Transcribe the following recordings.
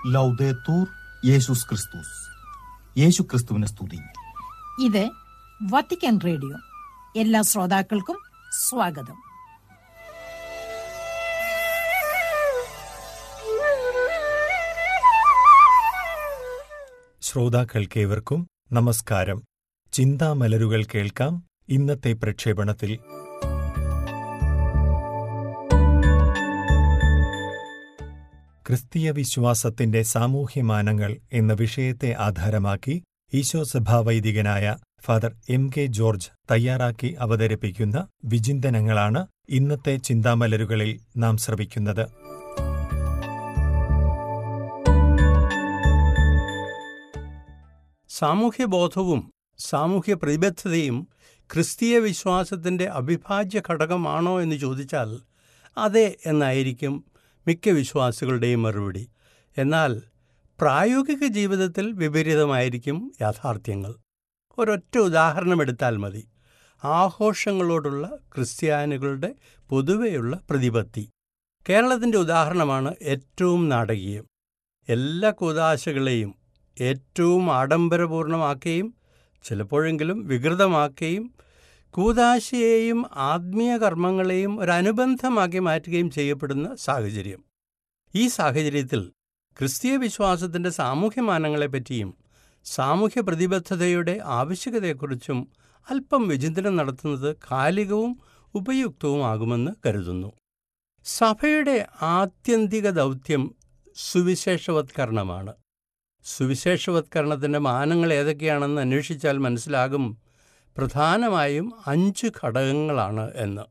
ലൗദേത്തൂർ യേശുസ് ക്രിസ്തുസ് യേശു ക്രിസ്തുവിനെ സ്തുതി ഇത് വത്തിക്കാൻ റേഡിയോ എല്ലാ ശ്രോതാക്കൾക്കും സ്വാഗതം ശ്രോതാക്കൾക്കേവർക്കും നമസ്കാരം ചിന്താമലരുകൾ കേൾക്കാം ഇന്നത്തെ പ്രക്ഷേപണത്തിൽ ക്രിസ്തീയ വിശ്വാസത്തിന്റെ സാമൂഹ്യമാനങ്ങൾ എന്ന വിഷയത്തെ ആധാരമാക്കി ഈശോ സഭാവൈദികനായ ഫാദർ എം കെ ജോർജ് തയ്യാറാക്കി അവതരിപ്പിക്കുന്ന വിചിന്തനങ്ങളാണ് ഇന്നത്തെ ചിന്താമലരുകളിൽ നാം ശ്രവിക്കുന്നത് സാമൂഹ്യബോധവും സാമൂഹ്യ പ്രതിബദ്ധതയും ക്രിസ്തീയ വിശ്വാസത്തിൻ്റെ അവിഭാജ്യ ഘടകമാണോ എന്ന് ചോദിച്ചാൽ അതെ എന്നായിരിക്കും മിക്ക വിശ്വാസികളുടെയും മറുപടി എന്നാൽ പ്രായോഗിക ജീവിതത്തിൽ വിപരീതമായിരിക്കും യാഥാർത്ഥ്യങ്ങൾ ഒരൊറ്റ ഉദാഹരണം എടുത്താൽ മതി ആഘോഷങ്ങളോടുള്ള ക്രിസ്ത്യാനികളുടെ പൊതുവെയുള്ള പ്രതിപത്തി കേരളത്തിൻ്റെ ഉദാഹരണമാണ് ഏറ്റവും നാടകീയം എല്ലാ കൂതാശകളെയും ഏറ്റവും ആഡംബരപൂർണമാക്കുകയും ചിലപ്പോഴെങ്കിലും വികൃതമാക്കുകയും കൂതാശയെയും ആത്മീയ കർമ്മങ്ങളെയും ഒരനുബന്ധമാക്കി മാറ്റുകയും ചെയ്യപ്പെടുന്ന സാഹചര്യം ഈ സാഹചര്യത്തിൽ ക്രിസ്തീയ വിശ്വാസത്തിൻ്റെ സാമൂഹ്യമാനങ്ങളെപ്പറ്റിയും സാമൂഹ്യ പ്രതിബദ്ധതയുടെ ആവശ്യകതയെക്കുറിച്ചും അല്പം വിചിന്തനം നടത്തുന്നത് കാലികവും ഉപയുക്തവുമാകുമെന്ന് കരുതുന്നു സഭയുടെ ആത്യന്തിക ദൗത്യം സുവിശേഷവത്കരണമാണ് സുവിശേഷവത്കരണത്തിൻ്റെ മാനങ്ങൾ ഏതൊക്കെയാണെന്ന് അന്വേഷിച്ചാൽ മനസ്സിലാകും പ്രധാനമായും അഞ്ച് ഘടകങ്ങളാണ് എന്ന്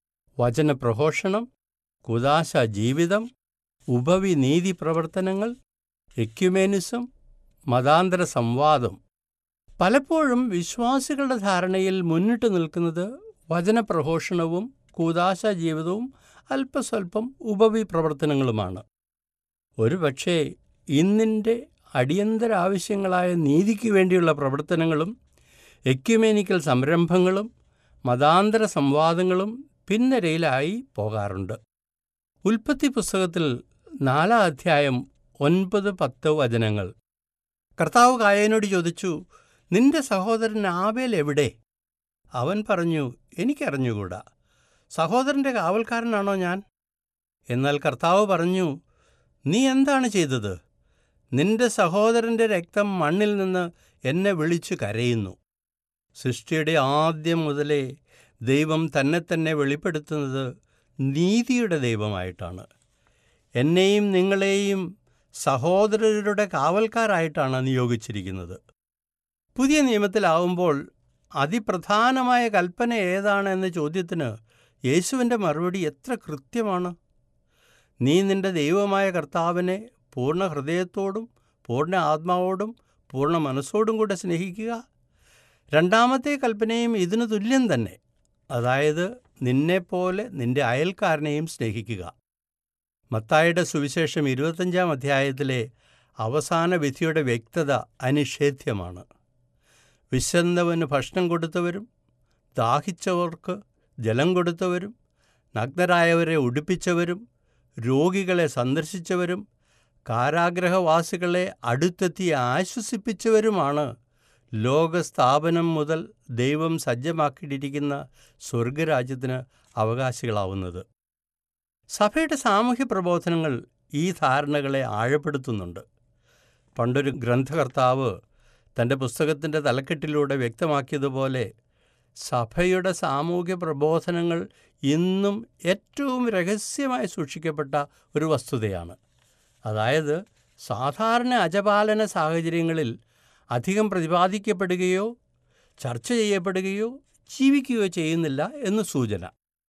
വചനപ്രഘോഷണം കുദാശ ജീവിതം ഉപവിനീതി പ്രവർത്തനങ്ങൾ എക്യുമേനിസം മതാന്തര സംവാദം പലപ്പോഴും വിശ്വാസികളുടെ ധാരണയിൽ മുന്നിട്ട് നിൽക്കുന്നത് വചനപ്രഘോഷണവും കൂതാശ ജീവിതവും അല്പസ്വല്പം ഉപവി പ്രവർത്തനങ്ങളുമാണ് ഒരുപക്ഷേ ഇന്നിൻ്റെ അടിയന്തര ആവശ്യങ്ങളായ നീതിക്ക് വേണ്ടിയുള്ള പ്രവർത്തനങ്ങളും എക്യുമേനിക്കൽ സംരംഭങ്ങളും മതാന്തര സംവാദങ്ങളും പിന്നരയിലായി പോകാറുണ്ട് ഉൽപ്പത്തി പുസ്തകത്തിൽ നാലാം അധ്യായം ഒൻപത് പത്ത് വചനങ്ങൾ കർത്താവ് കായനോട് ചോദിച്ചു നിന്റെ സഹോദരൻ ആബേൽ എവിടെ അവൻ പറഞ്ഞു എനിക്കറിഞ്ഞുകൂടാ സഹോദരൻ്റെ കാവൽക്കാരനാണോ ഞാൻ എന്നാൽ കർത്താവ് പറഞ്ഞു നീ എന്താണ് ചെയ്തത് നിന്റെ സഹോദരൻ്റെ രക്തം മണ്ണിൽ നിന്ന് എന്നെ വിളിച്ചു കരയുന്നു സൃഷ്ടിയുടെ ആദ്യം മുതലേ ദൈവം തന്നെ തന്നെ വെളിപ്പെടുത്തുന്നത് നീതിയുടെ ദൈവമായിട്ടാണ് എന്നെയും നിങ്ങളെയും സഹോദരരുടെ കാവൽക്കാരായിട്ടാണ് നിയോഗിച്ചിരിക്കുന്നത് പുതിയ നിയമത്തിലാവുമ്പോൾ അതിപ്രധാനമായ കൽപ്പന ഏതാണ് എന്ന ചോദ്യത്തിന് യേശുവിൻ്റെ മറുപടി എത്ര കൃത്യമാണ് നീ നിന്റെ ദൈവമായ കർത്താവിനെ പൂർണ്ണ ഹൃദയത്തോടും പൂർണ്ണ ആത്മാവോടും പൂർണ്ണ മനസ്സോടും കൂടെ സ്നേഹിക്കുക രണ്ടാമത്തെ കൽപ്പനയും ഇതിനു തുല്യം തന്നെ അതായത് നിന്നെപ്പോലെ നിന്റെ അയൽക്കാരനെയും സ്നേഹിക്കുക മത്തായുടെ സുവിശേഷം ഇരുപത്തഞ്ചാം അധ്യായത്തിലെ അവസാന വിധിയുടെ വ്യക്തത അനിഷേധ്യമാണ് വിശന്നവന് ഭക്ഷണം കൊടുത്തവരും ദാഹിച്ചവർക്ക് ജലം കൊടുത്തവരും നഗ്നരായവരെ ഉടുപ്പിച്ചവരും രോഗികളെ സന്ദർശിച്ചവരും കാരാഗ്രഹവാസികളെ അടുത്തെത്തി ആശ്വസിപ്പിച്ചവരുമാണ് ലോകസ്ഥാപനം മുതൽ ദൈവം സജ്ജമാക്കിയിട്ടിരിക്കുന്ന സ്വർഗരാജ്യത്തിന് അവകാശികളാവുന്നത് സഭയുടെ സാമൂഹ്യ പ്രബോധനങ്ങൾ ഈ ധാരണകളെ ആഴപ്പെടുത്തുന്നുണ്ട് പണ്ടൊരു ഗ്രന്ഥകർത്താവ് തൻ്റെ പുസ്തകത്തിൻ്റെ തലക്കെട്ടിലൂടെ വ്യക്തമാക്കിയതുപോലെ സഭയുടെ സാമൂഹ്യ പ്രബോധനങ്ങൾ ഇന്നും ഏറ്റവും രഹസ്യമായി സൂക്ഷിക്കപ്പെട്ട ഒരു വസ്തുതയാണ് അതായത് സാധാരണ അജപാലന സാഹചര്യങ്ങളിൽ അധികം പ്രതിപാദിക്കപ്പെടുകയോ ചർച്ച ചെയ്യപ്പെടുകയോ ജീവിക്കുകയോ ചെയ്യുന്നില്ല എന്ന് സൂചന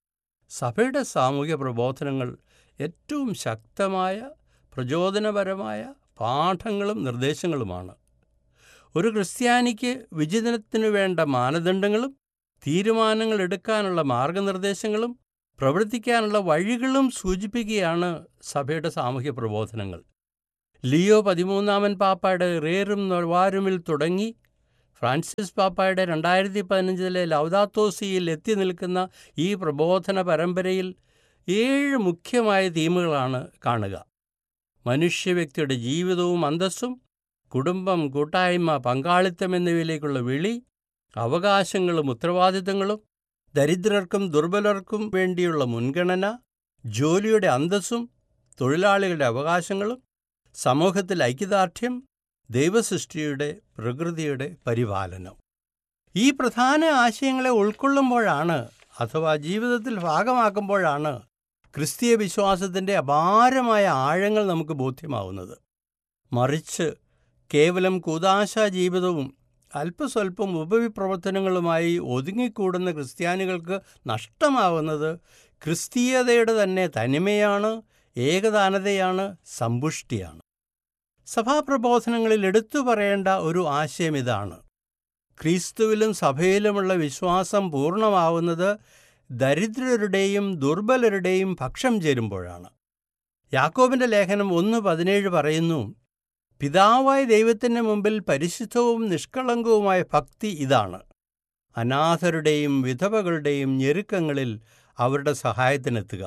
സഭയുടെ സാമൂഹ്യ പ്രബോധനങ്ങൾ ഏറ്റവും ശക്തമായ പ്രചോദനപരമായ പാഠങ്ങളും നിർദ്ദേശങ്ങളുമാണ് ഒരു ക്രിസ്ത്യാനിക്ക് വിചിതനത്തിനു വേണ്ട മാനദണ്ഡങ്ങളും തീരുമാനങ്ങൾ എടുക്കാനുള്ള മാർഗനിർദ്ദേശങ്ങളും പ്രവർത്തിക്കാനുള്ള വഴികളും സൂചിപ്പിക്കുകയാണ് സഭയുടെ സാമൂഹ്യ പ്രബോധനങ്ങൾ ലിയോ പതിമൂന്നാമൻ പാപ്പായുടെ റേറും നൊവാരുമിൽ തുടങ്ങി ഫ്രാൻസിസ് പാപ്പായുടെ രണ്ടായിരത്തി പതിനഞ്ചിലെ ലൗദാത്തോസിയിൽ എത്തി നിൽക്കുന്ന ഈ പ്രബോധന പരമ്പരയിൽ ഏഴ് മുഖ്യമായ തീമുകളാണ് കാണുക മനുഷ്യവ്യക്തിയുടെ ജീവിതവും അന്തസ്സും കുടുംബം കൂട്ടായ്മ പങ്കാളിത്തം എന്നിവയിലേക്കുള്ള വിളി അവകാശങ്ങളും ഉത്തരവാദിത്തങ്ങളും ദരിദ്രർക്കും ദുർബലർക്കും വേണ്ടിയുള്ള മുൻഗണന ജോലിയുടെ അന്തസ്സും തൊഴിലാളികളുടെ അവകാശങ്ങളും സമൂഹത്തിൽ ഐക്യദാർഢ്യം ദൈവസൃഷ്ടിയുടെ പ്രകൃതിയുടെ പരിപാലനം ഈ പ്രധാന ആശയങ്ങളെ ഉൾക്കൊള്ളുമ്പോഴാണ് അഥവാ ജീവിതത്തിൽ ഭാഗമാക്കുമ്പോഴാണ് ക്രിസ്തീയ വിശ്വാസത്തിൻ്റെ അപാരമായ ആഴങ്ങൾ നമുക്ക് ബോധ്യമാവുന്നത് മറിച്ച് കേവലം കൂതാശ ജീവിതവും അല്പസ്വല്പം ഉപവിപ്രവർത്തനങ്ങളുമായി ഒതുങ്ങിക്കൂടുന്ന ക്രിസ്ത്യാനികൾക്ക് നഷ്ടമാവുന്നത് ക്രിസ്തീയതയുടെ തന്നെ തനിമയാണ് ഏകദാനതയാണ് സമ്പുഷ്ടിയാണ് സഭാപ്രബോധനങ്ങളിൽ എടുത്തു പറയേണ്ട ഒരു ആശയം ഇതാണ് ക്രിസ്തുവിലും സഭയിലുമുള്ള വിശ്വാസം പൂർണ്ണമാവുന്നത് ദരിദ്രരുടെയും ദുർബലരുടെയും പക്ഷം ചേരുമ്പോഴാണ് യാക്കോബിൻ്റെ ലേഖനം ഒന്ന് പതിനേഴ് പറയുന്നു പിതാവായ ദൈവത്തിൻ്റെ മുമ്പിൽ പരിശുദ്ധവും നിഷ്കളങ്കവുമായ ഭക്തി ഇതാണ് അനാഥരുടെയും വിധവകളുടെയും ഞെരുക്കങ്ങളിൽ അവരുടെ സഹായത്തിനെത്തുക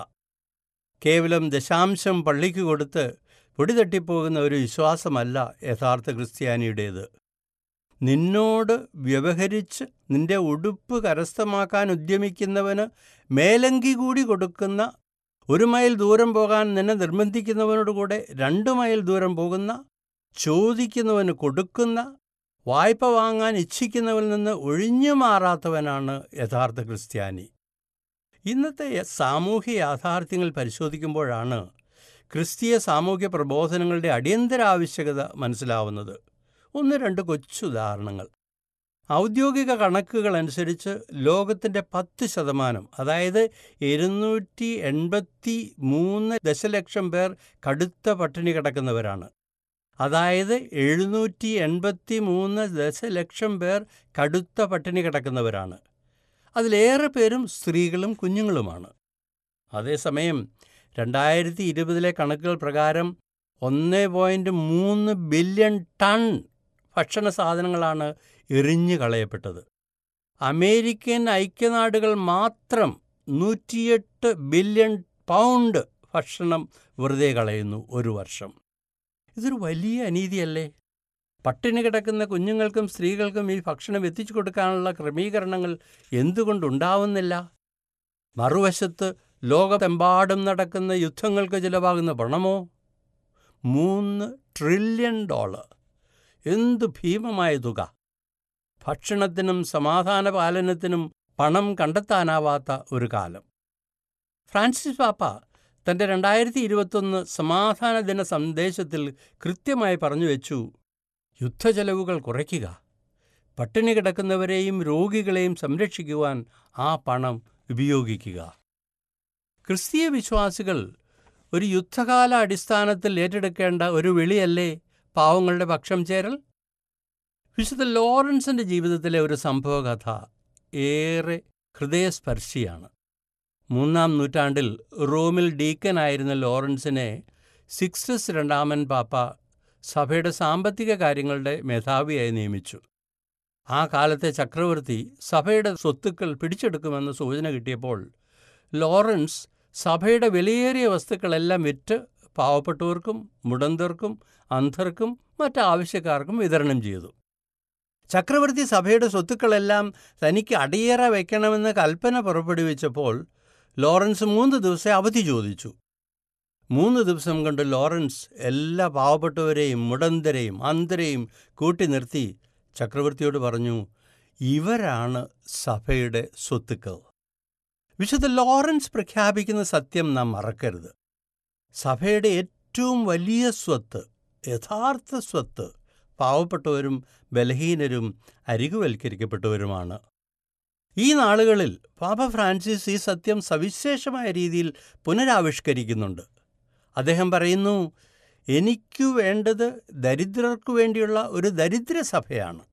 കേവലം ദശാംശം പള്ളിക്ക് കൊടുത്ത് പൊടിതട്ടിപ്പോകുന്ന ഒരു വിശ്വാസമല്ല യഥാർത്ഥ ക്രിസ്ത്യാനിയുടേത് നിന്നോട് വ്യവഹരിച്ച് നിന്റെ ഉടുപ്പ് കരസ്ഥമാക്കാൻ ഉദ്യമിക്കുന്നവന് മേലങ്കി കൂടി കൊടുക്കുന്ന ഒരു മൈൽ ദൂരം പോകാൻ നിന്നെ നിർബന്ധിക്കുന്നവനോടുകൂടെ രണ്ട് മൈൽ ദൂരം പോകുന്ന ചോദിക്കുന്നവന് കൊടുക്കുന്ന വായ്പ വാങ്ങാൻ ഇച്ഛിക്കുന്നവനിൽ നിന്ന് ഒഴിഞ്ഞു മാറാത്തവനാണ് യഥാർത്ഥ ക്രിസ്ത്യാനി ഇന്നത്തെ സാമൂഹ്യ യാഥാർത്ഥ്യങ്ങൾ പരിശോധിക്കുമ്പോഴാണ് ക്രിസ്തീയ സാമൂഹ്യ പ്രബോധനങ്ങളുടെ അടിയന്തര ആവശ്യകത മനസ്സിലാവുന്നത് ഒന്ന് രണ്ട് കൊച്ചുദാഹരണങ്ങൾ ഔദ്യോഗിക കണക്കുകൾ അനുസരിച്ച് ലോകത്തിൻ്റെ പത്ത് ശതമാനം അതായത് ഇരുന്നൂറ്റി എൺപത്തി മൂന്ന് ദശലക്ഷം പേർ കടുത്ത പട്ടിണി കിടക്കുന്നവരാണ് അതായത് എഴുന്നൂറ്റി എൺപത്തി മൂന്ന് ദശലക്ഷം പേർ കടുത്ത പട്ടിണി കിടക്കുന്നവരാണ് അതിലേറെ പേരും സ്ത്രീകളും കുഞ്ഞുങ്ങളുമാണ് അതേസമയം രണ്ടായിരത്തി ഇരുപതിലെ കണക്കുകൾ പ്രകാരം ഒന്ന് പോയിൻറ്റ് മൂന്ന് ബില്യൺ ടൺ ഭക്ഷണ സാധനങ്ങളാണ് എറിഞ്ഞു കളയപ്പെട്ടത് അമേരിക്കൻ ഐക്യനാടുകൾ മാത്രം നൂറ്റിയെട്ട് ബില്യൺ പൗണ്ട് ഭക്ഷണം വെറുതെ കളയുന്നു ഒരു വർഷം ഇതൊരു വലിയ അനീതിയല്ലേ പട്ടിണി കിടക്കുന്ന കുഞ്ഞുങ്ങൾക്കും സ്ത്രീകൾക്കും ഈ ഭക്ഷണം എത്തിച്ചു കൊടുക്കാനുള്ള ക്രമീകരണങ്ങൾ എന്തുകൊണ്ടുണ്ടാവുന്നില്ല മറുവശത്ത് ലോകത്തെമ്പാടും നടക്കുന്ന യുദ്ധങ്ങൾക്ക് ചിലവാകുന്ന പണമോ മൂന്ന് ട്രില്യൺ ഡോളർ എന്ത് ഭീമമായ തുക ഭക്ഷണത്തിനും സമാധാന പാലനത്തിനും പണം കണ്ടെത്താനാവാത്ത ഒരു കാലം ഫ്രാൻസിസ് പാപ്പ തൻ്റെ രണ്ടായിരത്തി ഇരുപത്തൊന്ന് സമാധാന ദിന സന്ദേശത്തിൽ കൃത്യമായി പറഞ്ഞു വെച്ചു യുദ്ധചെലവുകൾ കുറയ്ക്കുക പട്ടിണി കിടക്കുന്നവരെയും രോഗികളെയും സംരക്ഷിക്കുവാൻ ആ പണം ഉപയോഗിക്കുക ക്രിസ്തീയ വിശ്വാസികൾ ഒരു യുദ്ധകാല അടിസ്ഥാനത്തിൽ ഏറ്റെടുക്കേണ്ട ഒരു വിളിയല്ലേ പാവങ്ങളുടെ പക്ഷം ചേരൽ വിശുദ്ധ ലോറൻസിൻ്റെ ജീവിതത്തിലെ ഒരു സംഭവകഥ ഏറെ ഹൃദയസ്പർശിയാണ് മൂന്നാം നൂറ്റാണ്ടിൽ റോമിൽ ഡീക്കനായിരുന്ന ലോറൻസിനെ സിക്സ്റ്റസ് രണ്ടാമൻ പാപ്പ സഭയുടെ സാമ്പത്തിക കാര്യങ്ങളുടെ മേധാവിയായി നിയമിച്ചു ആ കാലത്തെ ചക്രവർത്തി സഭയുടെ സ്വത്തുക്കൾ പിടിച്ചെടുക്കുമെന്ന് സൂചന കിട്ടിയപ്പോൾ ലോറൻസ് സഭയുടെ വിലയേറിയ വസ്തുക്കളെല്ലാം വിറ്റ് പാവപ്പെട്ടവർക്കും മുടന്തർക്കും അന്ധർക്കും മറ്റ് ആവശ്യക്കാർക്കും വിതരണം ചെയ്തു ചക്രവർത്തി സഭയുടെ സ്വത്തുക്കളെല്ലാം തനിക്ക് അടിയറ വയ്ക്കണമെന്ന് കൽപ്പന പുറപ്പെടുവിച്ചപ്പോൾ ലോറൻസ് മൂന്ന് ദിവസം അവധി ചോദിച്ചു മൂന്ന് ദിവസം കൊണ്ട് ലോറൻസ് എല്ലാ പാവപ്പെട്ടവരെയും മുടന്തരെയും അന്ധരെയും കൂട്ടി നിർത്തി ചക്രവർത്തിയോട് പറഞ്ഞു ഇവരാണ് സഭയുടെ സ്വത്തുക്കൾ വിശുദ്ധ ലോറൻസ് പ്രഖ്യാപിക്കുന്ന സത്യം നാം മറക്കരുത് സഭയുടെ ഏറ്റവും വലിയ സ്വത്ത് യഥാർത്ഥ സ്വത്ത് പാവപ്പെട്ടവരും ബലഹീനരും അരികുവൽക്കരിക്കപ്പെട്ടവരുമാണ് ഈ നാളുകളിൽ പാപ്പ ഫ്രാൻസിസ് ഈ സത്യം സവിശേഷമായ രീതിയിൽ പുനരാവിഷ്കരിക്കുന്നുണ്ട് അദ്ദേഹം പറയുന്നു എനിക്കു വേണ്ടത് ദരിദ്രർക്കു വേണ്ടിയുള്ള ഒരു ദരിദ്ര സഭയാണ്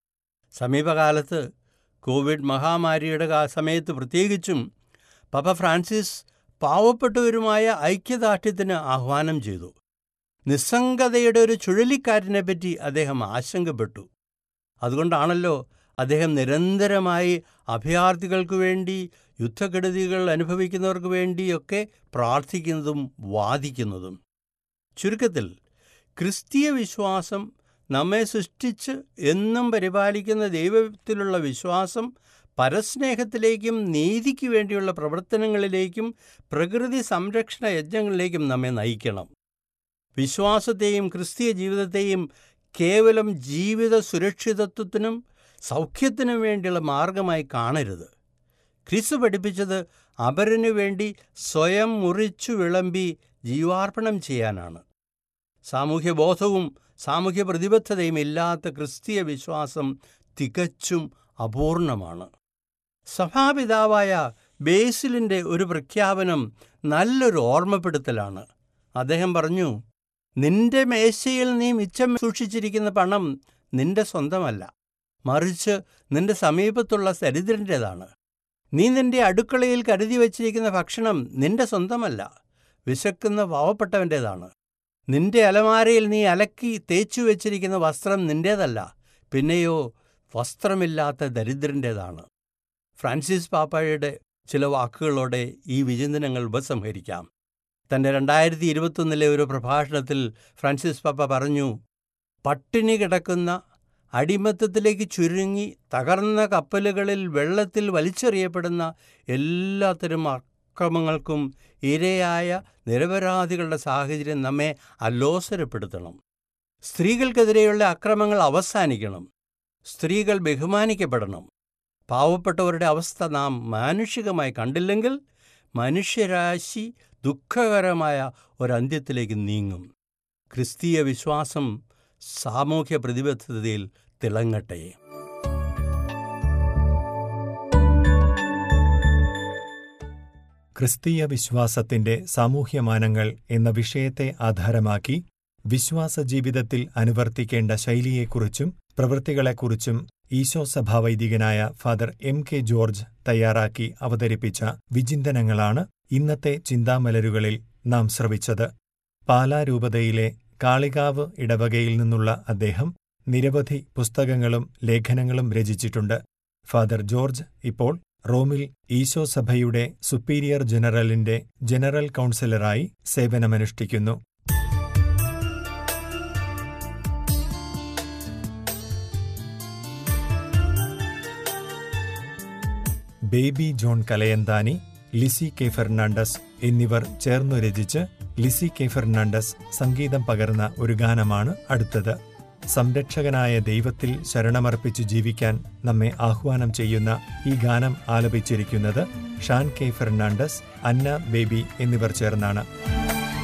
സമീപകാലത്ത് കോവിഡ് മഹാമാരിയുടെ സമയത്ത് പ്രത്യേകിച്ചും പപ്പ ഫ്രാൻസിസ് പാവപ്പെട്ടവരുമായ ഐക്യദാർഢ്യത്തിന് ആഹ്വാനം ചെയ്തു നിസ്സംഗതയുടെ ഒരു ചുഴലിക്കാറ്റിനെപ്പറ്റി അദ്ദേഹം ആശങ്കപ്പെട്ടു അതുകൊണ്ടാണല്ലോ അദ്ദേഹം നിരന്തരമായി അഭയാർത്ഥികൾക്ക് വേണ്ടി യുദ്ധക്കെടുതികൾ അനുഭവിക്കുന്നവർക്ക് വേണ്ടിയൊക്കെ പ്രാർത്ഥിക്കുന്നതും വാദിക്കുന്നതും ചുരുക്കത്തിൽ ക്രിസ്തീയ വിശ്വാസം നമ്മെ സൃഷ്ടിച്ച് എന്നും പരിപാലിക്കുന്ന ദൈവത്തിലുള്ള വിശ്വാസം പരസ്നേഹത്തിലേക്കും നീതിക്ക് വേണ്ടിയുള്ള പ്രവർത്തനങ്ങളിലേക്കും പ്രകൃതി സംരക്ഷണ യജ്ഞങ്ങളിലേക്കും നമ്മെ നയിക്കണം വിശ്വാസത്തെയും ക്രിസ്തീയ ജീവിതത്തെയും കേവലം ജീവിത സുരക്ഷിതത്വത്തിനും സൗഖ്യത്തിനും വേണ്ടിയുള്ള മാർഗമായി കാണരുത് ക്രിസ്തു പഠിപ്പിച്ചത് അപരനു വേണ്ടി സ്വയം മുറിച്ചു വിളമ്പി ജീവാർപ്പണം ചെയ്യാനാണ് സാമൂഹ്യബോധവും സാമൂഹ്യ പ്രതിബദ്ധതയും ഇല്ലാത്ത ക്രിസ്തീയ വിശ്വാസം തികച്ചും അപൂർണമാണ് സഭാപിതാവായ ബേസിലിൻ്റെ ഒരു പ്രഖ്യാപനം നല്ലൊരു ഓർമ്മപ്പെടുത്തലാണ് അദ്ദേഹം പറഞ്ഞു നിന്റെ മേശയിൽ നീ മിച്ചം സൂക്ഷിച്ചിരിക്കുന്ന പണം നിന്റെ സ്വന്തമല്ല മറിച്ച് നിന്റെ സമീപത്തുള്ള ദരിദ്രൻ്റേതാണ് നീ നിന്റെ അടുക്കളയിൽ കരുതി വച്ചിരിക്കുന്ന ഭക്ഷണം നിന്റെ സ്വന്തമല്ല വിശക്കുന്ന പാവപ്പെട്ടവൻ്റേതാണ് നിന്റെ അലമാരയിൽ നീ അലക്കി തേച്ചു വെച്ചിരിക്കുന്ന വസ്ത്രം നിന്റേതല്ല പിന്നെയോ വസ്ത്രമില്ലാത്ത ദരിദ്രൻ്റേതാണ് ഫ്രാൻസിസ് പാപ്പായുടെ ചില വാക്കുകളോടെ ഈ വിചിന്തനങ്ങൾ ഉപസംഹരിക്കാം തൻ്റെ രണ്ടായിരത്തി ഇരുപത്തൊന്നിലെ ഒരു പ്രഭാഷണത്തിൽ ഫ്രാൻസിസ് പാപ്പ പറഞ്ഞു പട്ടിണി കിടക്കുന്ന അടിമത്തത്തിലേക്ക് ചുരുങ്ങി തകർന്ന കപ്പലുകളിൽ വെള്ളത്തിൽ വലിച്ചെറിയപ്പെടുന്ന എല്ലാത്തരം അക്രമങ്ങൾക്കും ഇരയായ നിരപരാധികളുടെ സാഹചര്യം നമ്മെ അലോസരപ്പെടുത്തണം സ്ത്രീകൾക്കെതിരെയുള്ള അക്രമങ്ങൾ അവസാനിക്കണം സ്ത്രീകൾ ബഹുമാനിക്കപ്പെടണം പാവപ്പെട്ടവരുടെ അവസ്ഥ നാം മാനുഷികമായി കണ്ടില്ലെങ്കിൽ മനുഷ്യരാശി ദുഃഖകരമായ ഒരന്ത്യത്തിലേക്ക് നീങ്ങും ക്രിസ്തീയ വിശ്വാസം സാമൂഹ്യ പ്രതിബദ്ധതയിൽ തിളങ്ങട്ടെ ക്രിസ്തീയ വിശ്വാസത്തിന്റെ സാമൂഹ്യമാനങ്ങൾ എന്ന വിഷയത്തെ ആധാരമാക്കി വിശ്വാസ ജീവിതത്തിൽ അനുവർത്തിക്കേണ്ട ശൈലിയെക്കുറിച്ചും പ്രവൃത്തികളെക്കുറിച്ചും ഈശോ സഭാവൈദികനായ ഫാദർ എം കെ ജോർജ് തയ്യാറാക്കി അവതരിപ്പിച്ച വിചിന്തനങ്ങളാണ് ഇന്നത്തെ ചിന്താമലരുകളിൽ നാം ശ്രവിച്ചത് പാലാരൂപതയിലെ കാളികാവ് ഇടവകയിൽ നിന്നുള്ള അദ്ദേഹം നിരവധി പുസ്തകങ്ങളും ലേഖനങ്ങളും രചിച്ചിട്ടുണ്ട് ഫാദർ ജോർജ് ഇപ്പോൾ റോമിൽ ഈശോ സഭയുടെ സുപ്പീരിയർ ജനറലിന്റെ ജനറൽ കൗൺസിലറായി സേവനമനുഷ്ഠിക്കുന്നു Baby John Kalayanthani Lissy K Fernandez എന്നിവർ ചേർന്നു രചിച്ച് ലിസി കെ ഫെർണാണ്ടസ് സംഗീതം പകർന്ന ഒരു ഗാനമാണ് അടുത്തത് സംരക്ഷകനായ ദൈവത്തിൽ ശരണമർപ്പിച്ചു ജീവിക്കാൻ നമ്മെ ആഹ്വാനം ചെയ്യുന്ന ഈ ഗാനം ആലപിച്ചിരിക്കുന്നത് Shan K Fernandez Anna Baby എന്നിവർ ചേർന്നാണ്